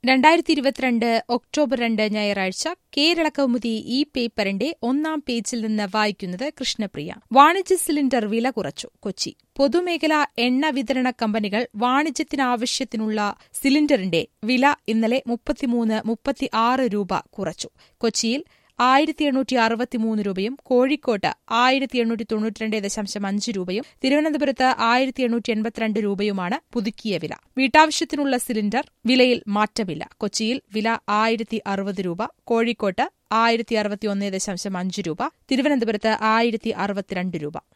രണ്ടായിരത്തി ഇരുപത്തിരണ്ട് ഒക്ടോബർ രണ്ട് ഞായറാഴ്ച കേരള കൗമുദി ഈ പേപ്പറിന്റെ ഒന്നാം പേജിൽ നിന്ന് വായിക്കുന്നത് കൃഷ്ണപ്രിയ വാണിജ്യ സിലിണ്ടർ വില കുറച്ചു കൊച്ചി പൊതുമേഖലാ എണ്ണ വിതരണ കമ്പനികൾ വാണിജ്യത്തിനാവശ്യത്തിനുള്ള സിലിണ്ടറിന്റെ വില ഇന്നലെ മുപ്പത്തിമൂന്ന് മുപ്പത്തിയാറ് രൂപ കുറച്ചു കൊച്ചിയിൽ ആയിരത്തി എണ്ണൂറ്റി അറുപത്തിമൂന്ന് രൂപയും കോഴിക്കോട്ട് ആയിരത്തി എണ്ണൂറ്റി തൊണ്ണൂറ്റിരണ്ട് ദശാംശം അഞ്ച് രൂപയും തിരുവനന്തപുരത്ത് ആയിരത്തി എണ്ണൂറ്റി എൺപത്തിരണ്ട് രൂപയുമാണ് പുതുക്കിയ വില വീട്ടാവശ്യത്തിനുള്ള സിലിണ്ടർ വിലയിൽ മാറ്റമില്ല കൊച്ചിയിൽ വില ആയിരത്തി അറുപത് രൂപ കോഴിക്കോട്ട് ആയിരത്തി അറുപത്തിയൊന്ന് ദശാംശം അഞ്ച് രൂപ തിരുവനന്തപുരത്ത് ആയിരത്തി അറുപത്തിരണ്ട് രൂപ